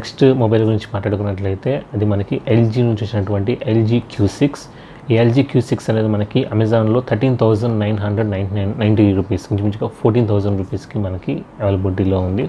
next mobile గురించి మాట్లాడుకున్నట్లయితే అది మనకి ఎల్జీ నుంచి వచ్చినటువంటి ఎల్జీ క్యూ సిక్స్ ఈ ఎల్జీ క్యూ సిక్స్ అనేది మనకి అమెజాన్లో thirteen thousand nine hundred ninety nine ninety rupees ఇంచుమించుగా ఫోర్టీన్ థౌజండ్ రూపీస్కి మనకి అవైలబిలిటీలో ఉంది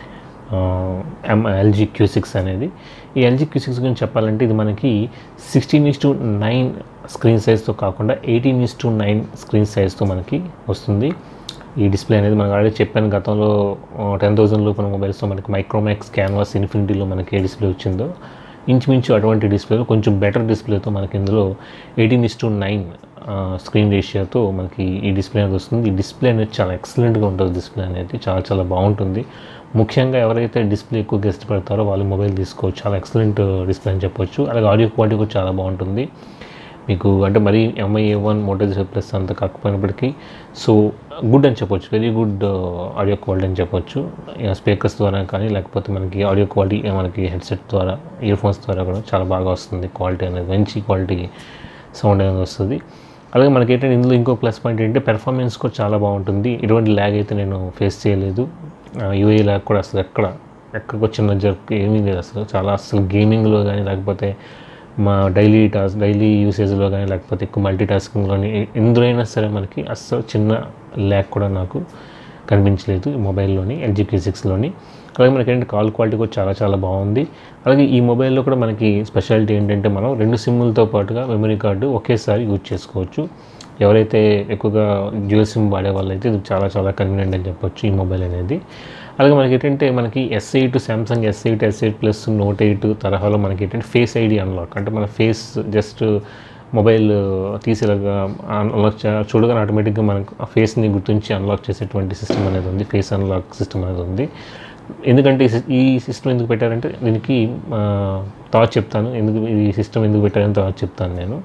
ఎం ఎల్జీ క్యూ సిక్స్ అనేది ఈ ఎల్జీ క్యూ సిక్స్ గురించి చెప్పాలంటే ఇది మనకి sixteen is to nine screen సైజ్తో కాకుండా eighteen is to nine screen సైజ్తో మనకి వస్తుంది ఈ డిస్ప్లే అనేది మనకు ఆల్రెడీ చెప్పాను గతంలో టెన్ థౌసండ్ లోపల మొబైల్స్లో మనకి మైక్రోమాక్స్ క్యాన్వాస్ ఇన్ఫినిటీలో మనకి ఏ డిస్ప్లే వచ్చిందో ఇంచుమించు అటువంటి డిస్ప్లేలో కొంచెం బెటర్ డిస్ప్లేతో మనకి ఇందులో eighteen is to nine screen రేషియోతో మనకి ఈ డిస్ప్లే అనేది వస్తుంది ఈ డిస్ప్లే అనేది చాలా ఎక్సలెంట్గా ఉంటుంది డిస్ప్లే అనేది చాలా చాలా బాగుంటుంది ముఖ్యంగా ఎవరైతే డిస్ప్లే ఎక్కువగా ఇష్టపడతారో వాళ్ళు మొబైల్ తీసుకోవచ్చు చాలా ఎక్సలెంట్ డిస్ప్లే అని చెప్పొచ్చు అలాగే ఆడియో క్వాలిటీ కూడా చాలా బాగుంటుంది మీకు అంటే మరీ MI A one Moto plus అంత కాకపోయినప్పటికీ సో గుడ్ అని చెప్పొచ్చు వెరీ గుడ్ ఆడియో క్వాలిటీ అని చెప్పొచ్చు స్పీకర్స్ ద్వారా కానీ లేకపోతే మనకి ఆడియో క్వాలిటీ మనకి హెడ్సెట్ ద్వారా ఇయర్ ఫోన్స్ ద్వారా కూడా చాలా బాగా వస్తుంది క్వాలిటీ అనేది మంచి క్వాలిటీ సౌండ్ అనేది వస్తుంది అలాగే మనకి ఏంటంటే ఇందులో ఇంకో ప్లస్ పాయింట్ ఏంటంటే పెర్ఫార్మెన్స్ కూడా చాలా బాగుంటుంది ఎటువంటి ల్యాగ్ అయితే నేను ఫేస్ చేయలేదు యూఏ ల్యాగ్ కూడా అసలు ఎక్కడ ఎక్కడికి వచ్చిన జర్క్ ఏమీ లేదు అసలు చాలా అసలు గేమింగ్లో కానీ లేకపోతే మా డైలీ టాస్క్ డైలీ యూసేజ్లో కానీ లేకపోతే ఎక్కువ మల్టీ టాస్కింగ్లోని ఎందులో అయినా సరే మనకి అస్సలు చిన్న ల్యాక్ కూడా నాకు కనిపించలేదు ఈ మొబైల్లోని ఎల్జీ క్యూ సిక్స్లోని అలాగే మనకి ఏంటంటే కాల్ క్వాలిటీ కూడా చాలా చాలా బాగుంది అలాగే ఈ మొబైల్లో కూడా మనకి స్పెషాలిటీ ఏంటంటే మనం రెండు సిమ్ములతో పాటుగా మెమరీ కార్డు ఒకేసారి యూజ్ చేసుకోవచ్చు ఎవరైతే ఎక్కువగా డ్యూయల్ సిమ్ వాడే వాళ్ళైతే ఇది చాలా చాలా కన్వీనియంట్ అని చెప్పొచ్చు ఈ మొబైల్ అనేది అలాగే మనకి ఏంటంటే మనకి S eight Samsung S eight S eight plus note eight తరహాలో మనకి ఏంటంటే ఫేస్ ఐడి అన్లాక్ అంటే మన ఫేస్ జస్ట్ మొబైల్ తీసేలాగా అన్లాక్ చూడగానే ఆటోమేటిక్గా మనకు ఆ ఫేస్ని గుర్తించి అన్లాక్ చేసేటువంటి సిస్టమ్ అనేది ఉంది ఫేస్ అన్లాక్ సిస్టమ్ అనేది ఉంది ఎందుకంటే ఈ సిస్- ఈ సిస్టమ్ ఎందుకు పెట్టారంటే దీనికి థాట్ చెప్తాను ఎందుకు ఈ సిస్టమ్ ఎందుకు పెట్టారని థాట్ చెప్తాను నేను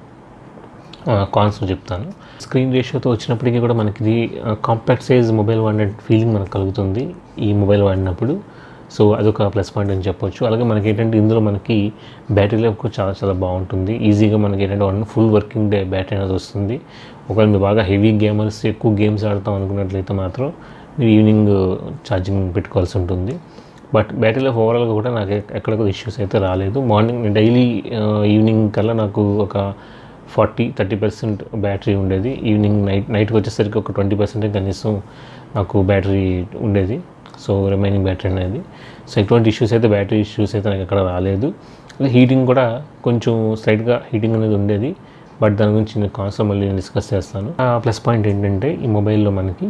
కాన్స్ చెప్తాను స్క్రీన్ రేషియోతో వచ్చినప్పటికీ కూడా మనకి ఇది కాంపాక్ట్ సైజ్ మొబైల్ వాడిన ఫీలింగ్ మనకు కలుగుతుంది ఈ మొబైల్ వాడినప్పుడు సో అదొక ప్లస్ పాయింట్ అని చెప్పొచ్చు అలాగే మనకి ఏంటంటే ఇందులో మనకి బ్యాటరీ లైఫ్ కూడా చాలా చాలా బాగుంటుంది ఈజీగా మనకి ఏంటంటే one full working day battery అనేది వస్తుంది ఒకవేళ మీరు బాగా హెవీ గేమర్స్ ఎక్కువ గేమ్స్ ఆడతాం అనుకున్నట్లయితే మాత్రం మీరు ఈవినింగ్ ఛార్జింగ్ పెట్టుకోవాల్సి ఉంటుంది బట్ బ్యాటరీ లైఫ్ ఓవరాల్గా కూడా నాకు ఎక్కడ ఇష్యూస్ అయితే రాలేదు మార్నింగ్ డైలీ ఈవినింగ్ కల్లా నాకు ఒక ఫార్టీ థర్టీ పర్సెంట్ బ్యాటరీ ఉండేది ఈవినింగ్ నైట్ నైట్కి వచ్చేసరికి ఒక ట్వంటీ పర్సెంట్ కనీసం నాకు బ్యాటరీ ఉండేది సో రిమైనింగ్ బ్యాటరీ అనేది సో ఎటువంటి ఇష్యూస్ అయితే బ్యాటరీ ఇష్యూస్ అయితే నాకు ఎక్కడ రాలేదు హీటింగ్ కూడా కొంచెం స్లైట్గా హీటింగ్ అనేది ఉండేది బట్ దాని గురించి నేను కాన్సర్ మళ్ళీ నేను డిస్కస్ చేస్తాను ప్లస్ పాయింట్ ఏంటంటే ఈ మొబైల్లో మనకి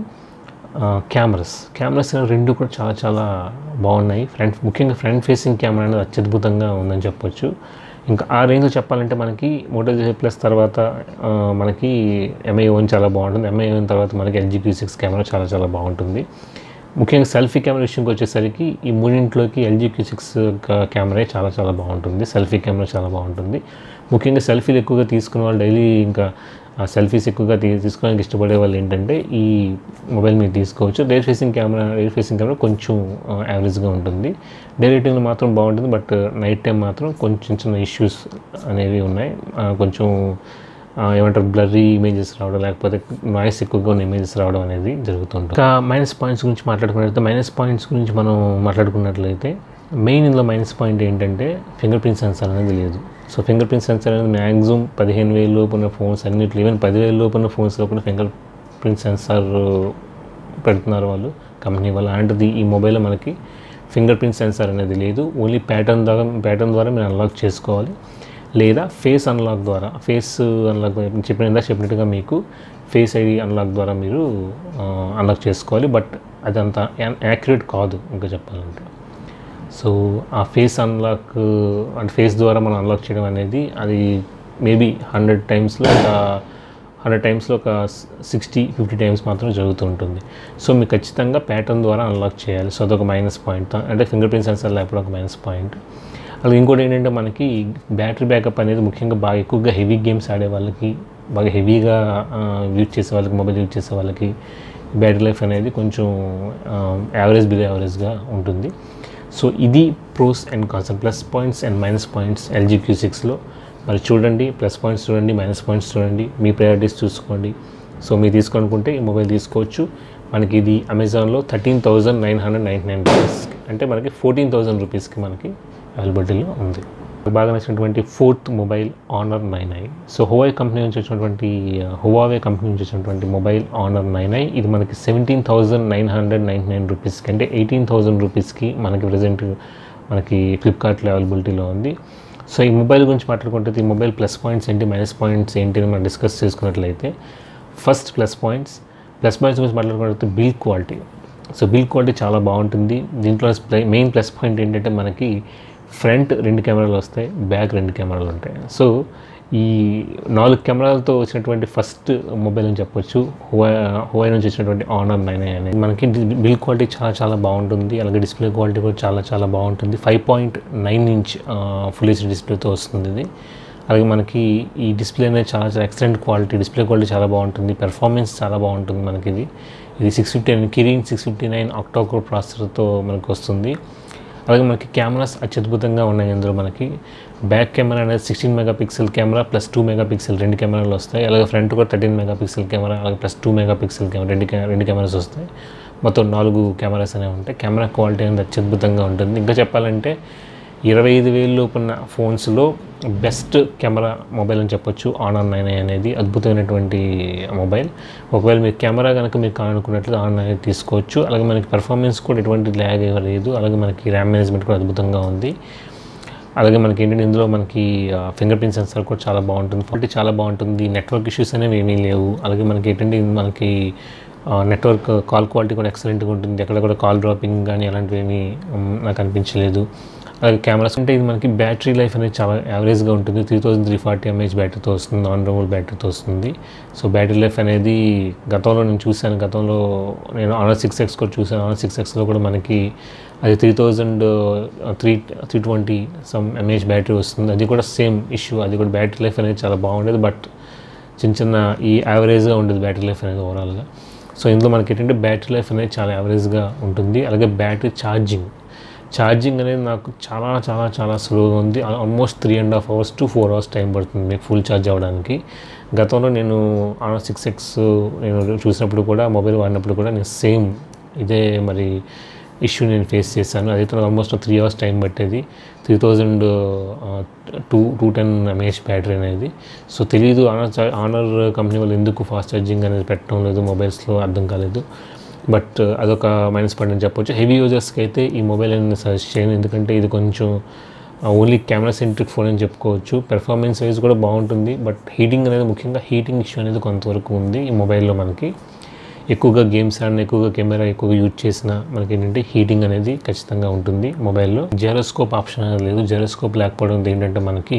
కెమెరాస్ కెమెరాస్ రెండు కూడా చాలా చాలా బాగున్నాయి ఫ్రంట్ ముఖ్యంగా ఫ్రంట్ ఫేసింగ్ కెమెరా అనేది అత్యద్భుతంగా ఉందని చెప్పొచ్చు ఇంకా ఆ రేంజ్లో చెప్పాలంటే మనకి మోటో జీ ప్లస్ తర్వాత ఆ, మనకి ఎంఐ వన్ చాలా బాగుంటుంది ఎంఐ వన్ తర్వాత మనకి ఎల్జీ క్యూ సిక్స్ కెమెరా చాలా చాలా బాగుంటుంది ముఖ్యంగా సెల్ఫీ కెమెరా విషయంకి వచ్చేసరికి ఈ మూడింట్లోకి ఎల్జీ క్యూ సిక్స్ కెమెరా చాలా చాలా బాగుంటుంది సెల్ఫీ కెమెరా చాలా బాగుంటుంది ముఖ్యంగా సెల్ఫీలు ఎక్కువగా తీసుకునే వాళ్ళు డైలీ ఇంకా ఆ సెల్ఫీస్ ఎక్కువగా తీ తీసుకోవడానికి ఇష్టపడే వాళ్ళు ఏంటంటే ఈ మొబైల్ మీరు తీసుకోవచ్చు rear facing camera rear facing camera కొంచెం యావరేజ్గా ఉంటుంది డే రేటింగ్ మాత్రం బాగుంటుంది బట్ నైట్ టైం మాత్రం కొంచెం చిన్న ఇష్యూస్ అనేవి ఉన్నాయి ఆ, కొంచెం ఆ, ఏమంటారు బ్లర్రీ ఇమేజెస్ రావడం లేకపోతే నాయిస్ ఎక్కువగా ఉన్న ఇమేజెస్ రావడం అనేది జరుగుతుంటుంది ఇంకా మైనస్ పాయింట్స్ గురించి మాట్లాడుకున్నట్లయితే మైనస్ పాయింట్స్ గురించి మనం మాట్లాడుకున్నట్లయితే మెయిన్ ఇందులో మైనస్ పాయింట్ ఏంటంటే ఫింగర్ ప్రింట్ సెన్సార్ అనేది లేదు సో ఫింగర్ ప్రింట్ సెన్సార్ అనేది మ్యాక్సిమం పదిహేను వేలు లోపు ఉన్న ఫోన్స్ అన్నిట్లో ఈవెన్ పదివేల లోపు ఉన్న ఫోన్స్లో కూడా ఫింగర్ ప్రింట్ సెన్సార్ పెడుతున్నారు వాళ్ళు కంపెనీ వాళ్ళు అలాంటిది ఈ మొబైల్లో మనకి ఫింగర్ ప్రింట్ సెన్సార్ అనేది లేదు ఓన్లీ ప్యాటర్న్ ద్వారా ప్యాటర్న్ ద్వారా మీరు అన్లాక్ చేసుకోవాలి లేదా ఫేస్ అన్లాక్ ద్వారా ఫేస్ అన్లాక్ చెప్పిన ఇందాక చెప్పినట్టుగా మీకు ఫేస్ ఐడి అన్లాక్ ద్వారా మీరు అన్లాక్ చేసుకోవాలి బట్ అదంత యాక్యురేట్ కాదు ఇంకా చెప్పాలంటే సో ఆ ఫేస్ అన్లాక్ అంటే ఫేస్ ద్వారా మనం అన్లాక్ చేయడం అనేది అది మేబీ హండ్రెడ్ టైమ్స్లో ఒక హండ్రెడ్ టైమ్స్లో ఒక సిక్స్టీ ఫిఫ్టీ టైమ్స్ మాత్రం జరుగుతూ ఉంటుంది సో మీకు ఖచ్చితంగా ప్యాటర్న్ ద్వారా అన్లాక్ చేయాలి సో అదొక మైనస్ పాయింట్ అంటే ఫింగర్ ప్రింట్ సెన్సార్ లేకపోతే ఒక మైనస్ పాయింట్ అలాగే ఇంకోటి ఏంటంటే మనకి బ్యాటరీ బ్యాకప్ అనేది ముఖ్యంగా బాగా ఎక్కువగా హెవీ గేమ్స్ ఆడే వాళ్ళకి బాగా హెవీగా యూజ్ చేసే వాళ్ళకి మొబైల్ యూజ్ చేసే వాళ్ళకి బ్యాటరీ లైఫ్ అనేది కొంచెం యావరేజ్ బిలో యావరేజ్గా ఉంటుంది సో ఇది pros and cons plus points and minus points LG Q సిక్స్లో మరి చూడండి ప్లస్ పాయింట్స్ చూడండి మైనస్ పాయింట్స్ చూడండి మీ ప్రయారిటీస్ చూసుకోండి సో మీరు తీసుకోనుకుంటే ఈ మొబైల్ తీసుకోవచ్చు మనకి ఇది అమెజాన్లో thirteen thousand nine hundred ninety nine rupees అంటే మనకి ఫోర్టీన్ థౌజండ్ రూపీస్కి మనకి అవైలబిలిటీలో ఉంది బాగా నచ్చినటువంటి fourth mobile Honor nine i so Huawei company నుంచి వచ్చినటువంటి హువావే కంపెనీ నుంచి వచ్చినటువంటి మొబైల్ ఆనర్ నైన్ ఐ ఇది మనకి seventeen thousand nine hundred ninety nine రూపీస్కి అంటే ఎయిటీన్ థౌజండ్ రూపీస్కి మనకి ప్రజెంట్ మనకి ఫ్లిప్కార్ట్లో అవైలబిలిటీలో ఉంది సో ఈ మొబైల్ గురించి మాట్లాడుకుంటే ఈ మొబైల్ ప్లస్ పాయింట్స్ ఏంటి మైనస్ పాయింట్స్ ఏంటి అని మనం డిస్కస్ చేసుకున్నట్లయితే first plus points plus points గురించి మాట్లాడుకుంటే build quality so build quality చాలా బాగుంటుంది దీంట్లో మెయిన్ ప్లస్ పాయింట్ ఏంటంటే మనకి ఫ్రంట్ రెండు కెమెరాలు వస్తాయి బ్యాక్ రెండు కెమెరాలు ఉంటాయి సో ఈ నాలుగు కెమెరాలతో వచ్చినటువంటి ఫస్ట్ మొబైల్ అని చెప్పొచ్చు హువాయ్ హువాయ్ నుంచి వచ్చినటువంటి ఆనర్ నైన్ అనేది మనకి బిల్ క్వాలిటీ చాలా చాలా బాగుంటుంది అలాగే డిస్ప్లే క్వాలిటీ కూడా చాలా చాలా బాగుంటుంది five point nine inch full HD డిస్ప్లేతో వస్తుంది ఇది అలాగే మనకి ఈ డిస్ప్లే అనేది చాలా చాలా ఎక్సలెంట్ క్వాలిటీ డిస్ప్లే క్వాలిటీ చాలా బాగుంటుంది పెర్ఫార్మెన్స్ చాలా బాగుంటుంది మనకి ఇది ఇది six fifty nine Kirin six fifty nine octacore ప్రాసెసర్తో మనకు వస్తుంది అలాగే మనకి కెమెరాస్ అత్యద్భుతంగా ఉన్నాయి ఇందులో మనకి బ్యాక్ కెమెరా అనేది sixteen megapixel camera plus two megapixel రెండు కెమెరాలు వస్తాయి అలాగే ఫ్రంట్ కూడా థర్టీన్ మెగా పిక్సెల్ కెమెరా అలాగే plus two megapixel camera రెండు కె- రెండు కెమెరాస్ వస్తాయి మొత్తం నాలుగు కెమెరాస్ అనేవి ఉంటాయి కెమెరా క్వాలిటీ అనేది అత్యద్భుతంగా ఉంటుంది ఇంకా చెప్పాలంటే ఇరవై ఐదు వేలు లోపున్న ఫోన్స్లో బెస్ట్ కెమెరా మొబైల్ అని చెప్పొచ్చు ఆనర్ నైన్ అనేది అద్భుతమైనటువంటి మొబైల్ ఒకవేళ మీరు కెమెరా కనుక మీరు కావాలనుకున్నట్లయితే ఆన్ అనేది తీసుకోవచ్చు అలాగే మనకి పెర్ఫార్మెన్స్ కూడా ఎటువంటి ల్యాగ్ లేదు అలాగే మనకి ర్యామ్ మేనేజ్మెంట్ కూడా అద్భుతంగా ఉంది అలాగే మనకి ఏంటంటే ఇందులో మనకి ఫింగర్ ప్రింట్ సెన్సార్ కూడా చాలా బాగుంటుంది క్వాలిటీ చాలా బాగుంటుంది నెట్వర్క్ ఇష్యూస్ అనేవి ఏమీ లేవు అలాగే మనకి ఏంటంటే ఇది మనకి నెట్వర్క్ కాల్ క్వాలిటీ కూడా ఎక్సలెంట్గా ఉంటుంది ఎక్కడ కూడా కాల్ డ్రాపింగ్ కానీ అలాంటివి ఏమీ ఉమ్, నాకు అనిపించలేదు అలాగే కెమెరాస్ అంటే ఇది మనకి బ్యాటరీ లైఫ్ అనేది చాలా యావరేజ్గా ఉంటుంది three thousand three forty mAh బ్యాటరీతో వస్తుంది నాన్ రూమల్ బ్యాటరీతో వస్తుంది సో బ్యాటరీ లైఫ్ అనేది గతంలో నేను చూశాను గతంలో నేను ఆనర్ సిక్స్ ఎక్స్ కూడా చూశాను ఆనర్ సిక్స్ ఎక్స్లో కూడా మనకి అది three thousand three three twenty some mAh battery వస్తుంది అది కూడా సేమ్ ఇష్యూ అది కూడా బ్యాటరీ లైఫ్ అనేది చాలా బాగుండేది బట్ చిన్న చిన్న ఈ యావరేజ్గా ఉండేది బ్యాటరీ లైఫ్ అనేది ఓవరాల్గా సో ఇందులో మనకి ఏంటంటే బ్యాటరీ లైఫ్ అనేది చాలా యావరేజ్గా ఉంటుంది అలాగే బ్యాటరీ ఛార్జింగ్ ఛార్జింగ్ అనేది నాకు చాలా చాలా చాలా స్లోగా ఉంది almost three and half hours to four hours time పడుతుంది మీకు ఫుల్ ఛార్జ్ అవ్వడానికి గతంలో నేను ఆనర్ సిక్స్ ఎక్స్ నేను చూసినప్పుడు కూడా మొబైల్ వాడినప్పుడు కూడా నేను సేమ్ ఇదే మరి ఇష్యూ నేను ఫేస్ చేశాను అదైతే ఆల్మోస్ట్ త్రీ అవర్స్ టైం పట్టేది three thousand two two ten mAh battery అనేది సో తెలియదు ఆనర్ చా- ఆనర్ కంపెనీ వాళ్ళు ఎందుకు ఫాస్ట్ ఛార్జింగ్ అనేది పెట్టడం లేదు మొబైల్స్లో అర్థం కాలేదు బట్ అదొక మైనస్ పాయింట్ అని చెప్పొచ్చు హెవీ యూజర్స్కి అయితే ఈ మొబైల్ అనేది సజెస్ట్ చేయను ఎందుకంటే ఇది కొంచెం ఓన్లీ కెమెరా సెంట్రిక్ ఫోన్ అని చెప్పుకోవచ్చు పెర్ఫార్మెన్స్ వైజ్ కూడా బాగుంటుంది బట్ హీటింగ్ అనేది ముఖ్యంగా హీటింగ్ ఇష్యూ అనేది కొంతవరకు ఉంది ఈ మొబైల్లో మనకి ఎక్కువగా గేమ్స్ ఆడిన ఎక్కువగా కెమెరా ఎక్కువగా యూజ్ చేసిన మనకి ఏంటంటే హీటింగ్ అనేది ఖచ్చితంగా ఉంటుంది మొబైల్లో జెరోస్కోప్ ఆప్షన్ అనేది లేదు జెరోస్కోప్ లేకపోవడం ఏంటంటే మనకి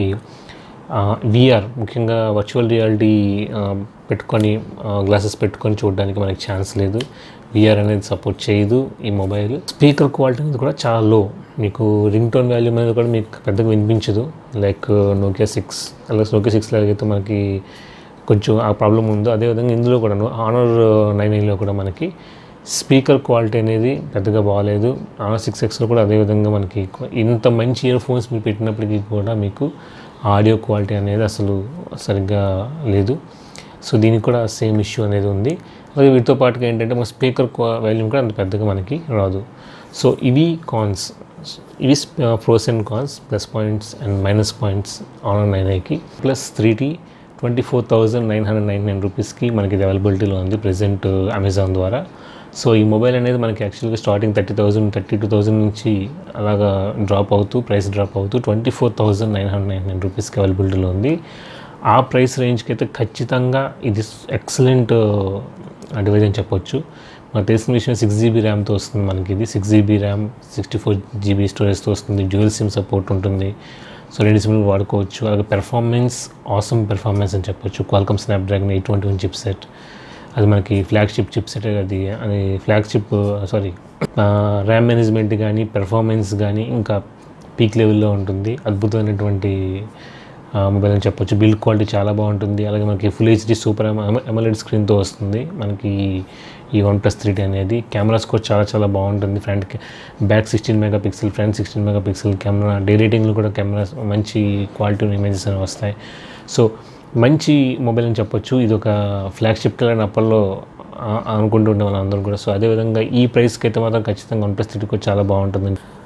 విఆర్ ముఖ్యంగా వర్చువల్ రియాలిటీ పెట్టుకొని గ్లాసెస్ పెట్టుకొని చూడడానికి మనకి ఛాన్స్ లేదు విఆర్ అనేది సపోర్ట్ చేయదు ఈ మొబైల్ స్పీకర్ క్వాలిటీ అనేది కూడా చాలా లో మీకు రింగ్ టోన్ వాల్యూ అనేది కూడా మీకు పెద్దగా వినిపించదు లైక్ నోకియా సిక్స్ అలాగే నోకియా సిక్స్ అయితే మనకి కొంచెం ఆ ప్రాబ్లం ఉందో అదేవిధంగా ఇందులో కూడా ఆనర్ నైన్ నైన్లో కూడా మనకి స్పీకర్ క్వాలిటీ అనేది పెద్దగా బాగాలేదు ఆనర్ సిక్స్ ఎక్స్లో కూడా అదేవిధంగా మనకి ఇంత మంచి ఇయర్ ఫోన్స్ మీరు పెట్టినప్పటికీ కూడా మీకు ఆడియో క్వాలిటీ అనేది అసలు సరిగ్గా లేదు సో దీనికి కూడా సేమ్ ఇష్యూ అనేది ఉంది అలాగే వీటితో పాటుగా ఏంటంటే మన స్పీకర్ వాల్యూమ్ కూడా అంత పెద్దగా మనకి రాదు సో ఇవి కాన్స్ ఇవి pros and cons plus points and minus points on nine ఐకి plus three T twenty four thousand nine hundred nine nine రూపీస్కి మనకి ఇది అవైలబిలిటీలో ఉంది ప్రజెంట్ అమెజాన్ ద్వారా సో ఈ మొబైల్ అనేది మనకి యాక్చువల్గా starting thirty thousand thirty two thousand నుంచి అలాగా డ్రాప్ అవుతూ ప్రైస్ డ్రాప్ అవుతూ twenty four thousand nine hundred nine nine రూపీస్కి అవైలబిలిటీలో ఉంది ఆ ప్రైస్ రేంజ్కి అయితే ఖచ్చితంగా ఇది ఎక్సలెంట్ డివైజ్ అని చెప్పొచ్చు మనకు తెలిసిన విషయం సిక్స్ జీబీ ర్యామ్తో వస్తుంది మనకి ఇది six GB RAM sixty four GB స్టోరేజ్తో వస్తుంది డ్యూయల్ సిమ్ సపోర్ట్ ఉంటుంది సో రెండు సిమ్లు వాడుకోవచ్చు అలాగే పెర్ఫార్మెన్స్ ఆసమ్ పెర్ఫార్మెన్స్ అని చెప్పొచ్చు Qualcomm Snapdragon eight twenty one chip set అది మనకి ఫ్లాగ్షిప్ చిప్ సెట్ అది అది ఫ్లాగ్షిప్ సారీ ర్యామ్ మేనేజ్మెంట్ కానీ పెర్ఫార్మెన్స్ కానీ ఇంకా పీక్ లెవెల్లో ఉంటుంది అద్భుతమైనటువంటి మొబైల్ అని చెప్పొచ్చు బిల్డ్ క్వాలిటీ చాలా బాగుంటుంది అలాగే మనకి ఫుల్ హెచ్డి సూపర్ ఎమలెడ్ స్క్రీన్తో వస్తుంది మనకి ఈ వన్ ప్లస్ త్రీ అనేది కెమెరాస్ కూడా చాలా చాలా బాగుంటుంది front back sixteen megapixel front sixteen megapixel camera డే రేటింగ్లో కూడా కెమెరాస్ మంచి క్వాలిటీ ఇమేజెస్ అనేవి వస్తాయి సో మంచి మొబైల్ అని చెప్పొచ్చు ఇది ఒక ఫ్లాగ్షిప్ కలర్ అప్పల్లో ఆ- అనుకుంటూ ఉండే వాళ్ళందరూ కూడా సో అదేవిధంగా ఈ ప్రైస్కి అయితే మాత్రం ఖచ్చితంగా వన్ ప్లస్ త్రీ కూడా చాలా బాగుంటుంది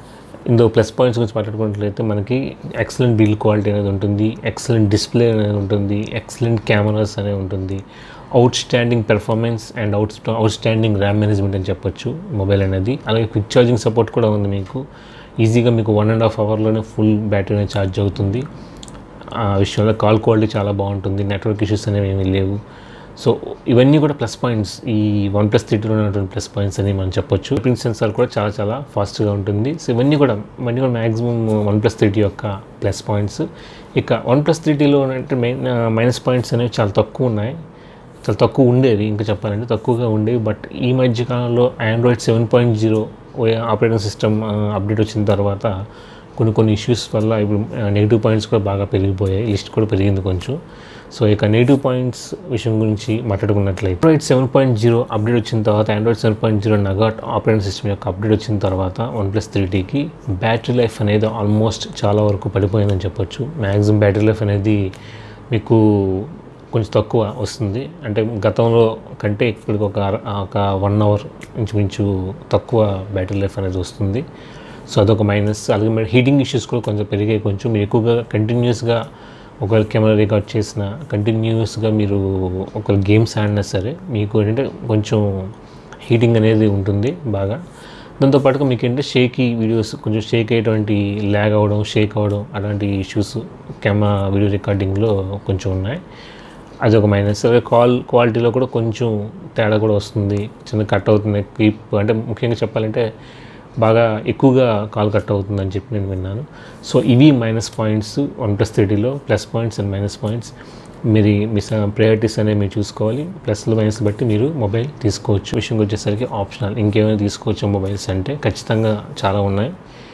ఇందులో ప్లస్ పాయింట్స్ గురించి మాట్లాడుకున్నట్లయితే మనకి ఎక్సలెంట్ బిల్డ్ క్వాలిటీ అనేది ఉంటుంది ఎక్సలెంట్ డిస్ప్లే అనేది ఉంటుంది ఎక్సలెంట్ కెమెరాస్ అనేది ఉంటుంది outstanding performance and out outstanding RAM management అని చెప్పొచ్చు మొబైల్ అనేది అలాగే క్విక్ ఛార్జింగ్ సపోర్ట్ కూడా ఉంది మీకు ఈజీగా మీకు వన్ అండ్ హాఫ్ అవర్లోనే ఫుల్ బ్యాటరీ అనేది ఛార్జ్ అవుతుంది ఆ విషయంలో కాల్ క్వాలిటీ చాలా బాగుంటుంది నెట్వర్క్ ఇష్యూస్ అనేవి ఏమీ లేవు సో ఇవన్నీ కూడా ప్లస్ పాయింట్స్ ఈ వన్ ప్లస్ త్రీటీలో ఉన్నటువంటి ప్లస్ పాయింట్స్ అని మనం చెప్పొచ్చు ప్రింట్ సెన్సార్ కూడా చాలా చాలా ఫాస్ట్గా ఉంటుంది సో ఇవన్నీ కూడా ఇవన్నీ కూడా మ్యాక్సిమం వన్ ప్లస్ త్రీటీ యొక్క ప్లస్ పాయింట్స్ ఇక వన్ ప్లస్ త్రీటీలో అంటే మెయిన్ మైనస్ పాయింట్స్ అనేవి చాలా తక్కువ ఉన్నాయి చాలా తక్కువ ఉండేవి ఇంకా చెప్పాలంటే తక్కువగా ఉండేవి బట్ ఈ మధ్య కాలంలో Android seven point zero operating system update వచ్చిన తర్వాత కొన్ని కొన్ని ఇష్యూస్ వల్ల ఇప్పుడు నెగిటివ్ పాయింట్స్ కూడా బాగా పెరిగిపోయాయి లిస్ట్ కూడా పెరిగింది కొంచెం సో ఇక నెగిటివ్ పాయింట్స్ విషయం గురించి మాట్లాడుకున్నట్లయితే Android seven point zero update వచ్చిన తర్వాత Android seven point zero Nougat operating system యొక్క అప్డేట్ వచ్చిన తర్వాత వన్ ప్లస్ త్రీటీకి బ్యాటరీ లైఫ్ అనేది ఆల్మోస్ట్ చాలా వరకు పడిపోయిందని చెప్పొచ్చు మ్యాక్సిమం బ్యాటరీ లైఫ్ అనేది మీకు కొంచెం తక్కువ వస్తుంది అంటే గతంలో కంటే ఇప్పటికి ఒక అర- ఒక వన్ అవర్ ఇంచుమించు తక్కువ బ్యాటరీ లైఫ్ అనేది వస్తుంది సో అదొక మైనస్ అలాగే మరి హీటింగ్ ఇష్యూస్ కూడా కొంచెం పెరిగాయి కొంచెం మీరు ఎక్కువగా కంటిన్యూస్గా ఒకవేళ కెమెరా రికార్డ్ చేసిన కంటిన్యూస్గా మీరు ఒకవేళ గేమ్స్ ఆడినా సరే మీకు ఏంటంటే కొంచెం హీటింగ్ అనేది ఉంటుంది బాగా దాంతోపాటుగా మీకు ఏంటంటే షేక్ వీడియోస్ కొంచెం షేక్ అయ్యేటువంటి ల్యాగ్ అవ్వడం షేక్ అవ్వడం అలాంటి ఇష్యూస్ కెమెరా వీడియో రికార్డింగ్లో కొంచెం ఉన్నాయి అది ఒక మైనస్ అలాగే కాల్ క్వాలిటీలో కూడా కొంచెం తేడా కూడా వస్తుంది చిన్న కట్ అవుతుంది కీప్ అంటే ముఖ్యంగా చెప్పాలంటే బాగా ఎక్కువగా కాల్ కట్ అవుతుందని చెప్పి నేను విన్నాను సో ఇవి మైనస్ పాయింట్స్ వన్ ప్లస్ థర్టీలో plus points and minus points మీరు మీ ప్రయారిటీస్ అనేవి మీరు చూసుకోవాలి ప్లస్లు మైనస్ బట్టి మీరు మొబైల్ తీసుకోవచ్చు విషయంకి వచ్చేసరికి ఆప్షనల్ ఇంకేమైనా తీసుకోవచ్చు మొబైల్స్ అంటే ఖచ్చితంగా చాలా ఉన్నాయి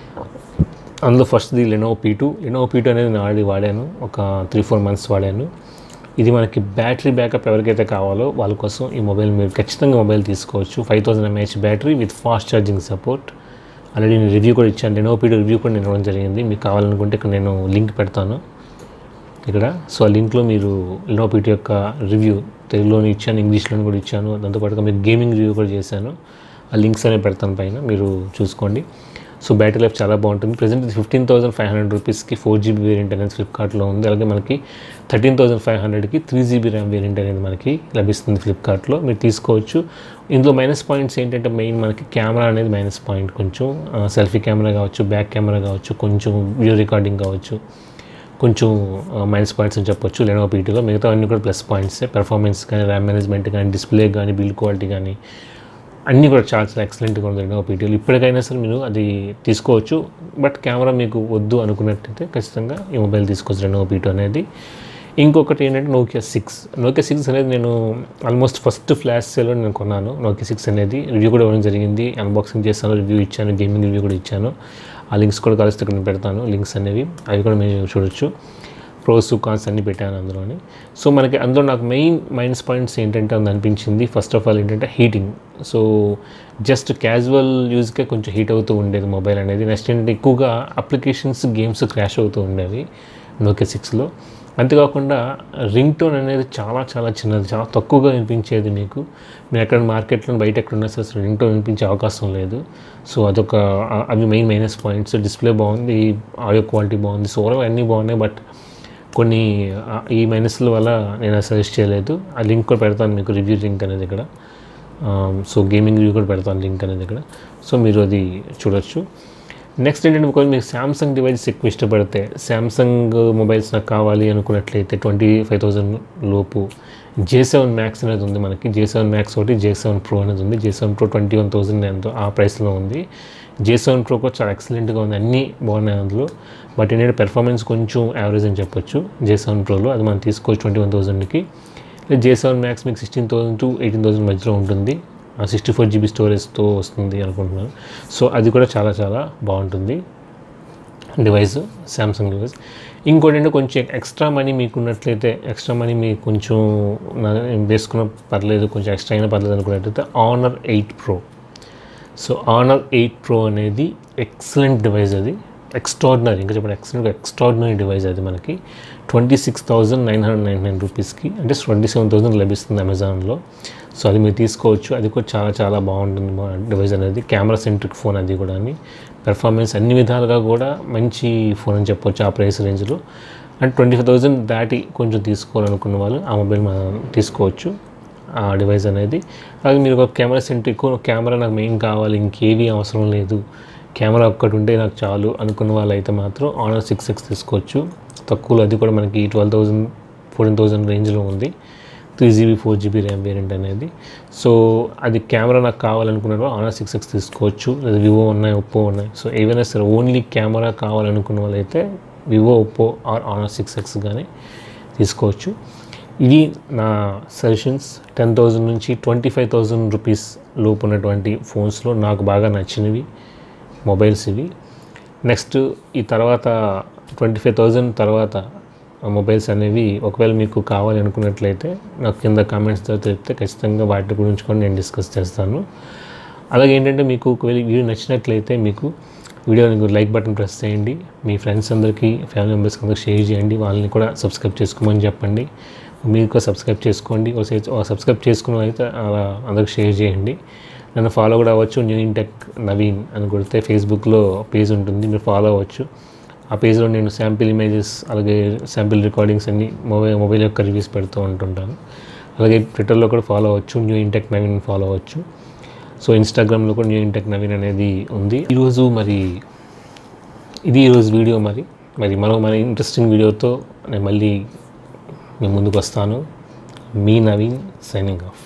అందులో ఫస్ట్ది Lenovo P two Lenovo P two అనేది నేను ఆల్రెడీ వాడాను ఒక త్రీ ఫోర్ మంత్స్ వాడాను ఇది మనకి బ్యాటరీ బ్యాకప్ ఎవరికైతే కావాలో వాళ్ళ కోసం ఈ మొబైల్ మీరు ఖచ్చితంగా మొబైల్ తీసుకోవచ్చు five thousand mAh battery with fast charging support already నేను రివ్యూ కూడా ఇచ్చాను లెనోవో పీ టూ రివ్యూ కూడా నేను ఇవ్వడం జరిగింది మీకు కావాలనుకుంటే ఇక్కడ నేను లింక్ పెడతాను ఇక్కడ సో ఆ లింక్లో మీరు లెనోవో పీ టూ యొక్క రివ్యూ తెలుగులోని ఇచ్చాను ఇంగ్లీష్లోని కూడా ఇచ్చాను దాంతోపాటుగా మీకు గేమింగ్ రివ్యూ కూడా చేశాను ఆ లింక్స్ అనేవి పెడతాను పైన మీరు చూసుకోండి సో బ్యాటరీ లైఫ్ చాలా బాగుంటుంది ప్రజెంట్ ఇది ఫిఫ్టీన్ థౌసండ్ ఫైవ్ హండ్రెడ్ రూపీస్కి ఫోర్ జీబీ వేరియంట్ అనేది ఫ్లిప్కార్ట్లో ఉంది అలాగే మనకి థర్టీన్ థౌసండ్ ఫైవ్ హండ్రెడ్కి త్రీ జీబీ ర్యామ్ వేరియంట్ అనేది మనకి లభిస్తుంది ఫ్లిప్కార్ట్లో మీరు తీసుకోవచ్చు ఇందులో మైనస్ పాయింట్స్ ఏంటంటే మెయిన్ మనకి కెమెరా అనేది మైనస్ పాయింట్ కొంచెం సెల్ఫీ కెమెరా కావచ్చు బ్యాక్ కెమెరా కావచ్చు కొంచెం వీడియో రికార్డింగ్ కావచ్చు కొంచెం మైనస్ పాయింట్స్ అని చెప్పొచ్చు లెనోవో పీటీలో మిగతా అన్ని కూడా ప్లస్ పాయింట్స్ పెర్ఫార్మెన్స్ కానీ ర్యామ్ మేనేజ్మెంట్ కానీ డిస్ప్లే కానీ బిల్డ్ క్వాలిటీ కానీ అన్నీ కూడా చాలా చాలా ఎక్సలెంట్గా ఉంది లెనోవో పీటీలో ఇప్పటికైనా సరే మీరు అది తీసుకోవచ్చు బట్ కెమెరా మీకు వద్దు అనుకున్నట్టయితే ఖచ్చితంగా ఈ మొబైల్ తీసుకోవచ్చు లెనోవో పీటో అనేది ఇంకొకటి ఏంటంటే నోకియా సిక్స్ నోకియా సిక్స్ అనేది నేను ఆల్మోస్ట్ ఫస్ట్ ఫ్లాష్ సేల్లో నేను కొన్నాను నోకియా సిక్స్ అనేది రివ్యూ కూడా ఇవ్వడం జరిగింది అన్బాక్సింగ్ చేస్తాను రివ్యూ ఇచ్చాను గేమింగ్ రివ్యూ కూడా ఇచ్చాను ఆ లింక్స్ కూడా కలిసి ఇక్కడ నేను పెడతాను లింక్స్ అనేవి అవి కూడా మీరు చూడొచ్చు ప్రోస్ కాన్స్ అన్ని పెట్టాను అందులోని సో మనకి అందులో నాకు మెయిన్ మైనస్ పాయింట్స్ ఏంటంటే అది అనిపించింది ఫస్ట్ ఆఫ్ ఆల్ ఏంటంటే హీటింగ్ సో జస్ట్ క్యాజువల్ యూజ్కే కొంచెం హీట్ అవుతూ ఉండేది మొబైల్ అనేది నెక్స్ట్ ఏంటంటే ఎక్కువగా అప్లికేషన్స్ గేమ్స్ క్రాష్ అవుతూ ఉండేవి నోకే సిక్స్లో అంతేకాకుండా రింగ్ టోన్ అనేది చాలా చాలా చిన్నది చాలా తక్కువగా వినిపించేది మీకు మీరు ఎక్కడ మార్కెట్లో బయట ఎక్కడ ఉన్నా సరే అసలు రింగ్ టోన్ వినిపించే అవకాశం లేదు సో అదొక ఆ- అవి మెయిన్ మైనస్ పాయింట్స్ డిస్ప్లే బాగుంది ఆడియో క్వాలిటీ బాగుంది సో ఓవరాల్ అన్నీ బాగున్నాయి బట్ కొన్ని ఆ, ఈ మైనస్ల వల్ల నేను సజెస్ట్ చేయలేదు ఆ లింక్ కూడా పెడతాను మీకు రివ్యూ లింక్ అనేది ఇక్కడ సో గేమింగ్ రివ్యూ కూడా పెడతాను లింక్ అనేది ఇక్కడ సో మీరు అది చూడొచ్చు నెక్స్ట్ ఏంటంటే ఒకవేళ మీకు శాంసంగ్ డివైస్ ఎక్కువ ఇష్టపడితే శాంసంగ్ మొబైల్స్ నాకు కావాలి అనుకున్నట్లయితే ట్వంటీ ఫైవ్ థౌజండ్ లోపు జే సెవెన్ మ్యాక్స్ అనేది ఉంది మనకి జే సెవెన్ మ్యాక్స్ ఒకటి జే సెవెన్ ప్రో అనేది ఉంది J seven pro twenty one thousand ఎంతో ఆ ప్రైస్లో ఉంది జే సెవెన్ ప్రో కూడా చాలా ఎక్సలెంట్గా ఉంది అన్నీ బాగున్నాయి అందులో బట్ ఏంటంటే పెర్ఫార్మెన్స్ కొంచెం యావరేజ్ అని చెప్పొచ్చు జే సెవెన్ ప్రోలో అది మనం తీసుకోవచ్చు ట్వంటీ వన్ థౌసండ్కి జే సెవెన్ మ్యాక్స్ మీకు sixteen thousand to eighteen thousand మధ్యలో ఉంటుంది సిక్స్టీ ఫోర్ జీబీ స్టోరేజ్తో వస్తుంది అనుకుంటున్నాను సో అది కూడా చాలా చాలా బాగుంటుంది డివైస్ శాంసంగ్ డివైస్ ఇంకోటి అంటే కొంచెం ఎక్స్ట్రా మనీ మీకు ఉన్నట్లయితే ఎక్స్ట్రా మనీ మీకు కొంచెం నా- వేసుకున్న పర్లేదు కొంచెం ఎక్స్ట్రా అయినా పర్లేదు అనుకున్నట్లయితే Honor eight pro so Honor eight pro అనేది ఎక్సలెంట్ డివైస్ అది ఎక్స్ట్రాడినరీ ఇంకా చెప్పండి ఎక్సలెంట్ ఎక్స్ట్రాడినరీ డివైస్ అది మనకి twenty six thousand nine hundred nine nine రూపీస్కి అంటే ట్వంటీ సెవెన్ థౌసండ్ లభిస్తుంది అమెజాన్లో సో అది మీరు తీసుకోవచ్చు అది కూడా చాలా చాలా బాగుంటుంది మా డివైస్ అనేది కెమెరా సెంట్రిక్ ఫోన్ అది కూడా అని పెర్ఫార్మెన్స్ అన్ని విధాలుగా కూడా మంచి ఫోన్ అని చెప్పొచ్చు ఆ ప్రైస్ రేంజ్లో అండ్ ట్వంటీ ఫైవ్ థౌజండ్ దాటి కొంచెం తీసుకోవాలనుకున్న వాళ్ళు ఆ మొబైల్ మనం తీసుకోవచ్చు ఆ డివైస్ అనేది అలాగే మీరు ఒక కెమెరా సెంటర్ ఎక్కువ కెమెరా నాకు మెయిన్ కావాలి ఇంకేవి అవసరం లేదు కెమెరా ఒక్కటి ఉంటే నాకు చాలు అనుకున్న వాళ్ళు అయితే మాత్రం ఆనర్ సిక్స్ ఎక్స్ తీసుకోవచ్చు తక్కువలో అది కూడా మనకి ట్వెల్వ్ థౌజండ్ ఫోర్టీన్ థౌజండ్ రేంజ్లో ఉంది three GB four GB RAM variant అనేది సో అది కెమెరా నాకు కావాలనుకున్న ఆనర్ సిక్స్ ఎక్స్ తీసుకోవచ్చు లేదా వివో ఉన్నాయి ఒప్పో ఉన్నాయి సో ఏవైనా సరే ఓన్లీ కెమెరా కావాలనుకున్న వాళ్ళైతే Vivo Oppo or Honor six X కానీ తీసుకోవచ్చు ఇది నా సజెషన్స్ టెన్ థౌజండ్ నుంచి ట్వంటీ ఫైవ్ థౌజండ్ రూపీస్ లోపు ఉన్నటువంటి ఫోన్స్లో నాకు బాగా నచ్చినవి మొబైల్స్ ఇవి నెక్స్ట్ ఈ తర్వాత ట్వంటీ ఫైవ్ థౌజండ్ తర్వాత మొబైల్స్ అనేవి ఒకవేళ మీకు కావాలి అనుకున్నట్లయితే నాకు కింద కామెంట్స్తో తెలిపితే ఖచ్చితంగా వాటి గురించి కూడా నేను డిస్కస్ చేస్తాను అలాగే ఏంటంటే మీకు ఒకవేళ వీడియో నచ్చినట్లయితే మీకు వీడియోని లైక్ బటన్ ప్రెస్ చేయండి మీ ఫ్రెండ్స్ అందరికీ ఫ్యామిలీ మెంబర్స్కి అందరికి షేర్ చేయండి వాళ్ళని కూడా సబ్స్క్రైబ్ చేసుకోమని చెప్పండి మీరు కూడా సబ్స్క్రైబ్ చేసుకోండి సబ్స్క్రైబ్ చేసుకున్న అయితే అలా అందరికి షేర్ చేయండి నన్ను ఫాలో కూడా అవ్వచ్చు న్యూ ఇంటెక్ నవీన్ అని కొడితే ఫేస్బుక్లో పేజ్ ఉంటుంది మీరు ఫాలో అవ్వచ్చు ఆ పేజ్లో నేను శాంపిల్ ఇమేజెస్ అలాగే శాంపిల్ రికార్డింగ్స్ అన్ని మొబైల్ మొబైల్ యొక్క రివ్యూస్ పెడుతూ ఉంటుంటాను అలాగే ట్విట్టర్లో కూడా ఫాలో అవ్వచ్చు న్యూ ఇంటెక్ నవీన్ ఫాలో అవ్వచ్చు సో ఇన్స్టాగ్రామ్లో కూడా న్యూ ఇంటెక్ నవీన్ అనేది ఉంది ఈరోజు మరి ఇది ఈరోజు వీడియో మరి మరి మరో మరి ఇంట్రెస్టింగ్ వీడియోతో నేను మళ్ళీ మీ ముందుకు వస్తాను మీ నవీన్ సైనింగ్ ఆఫ్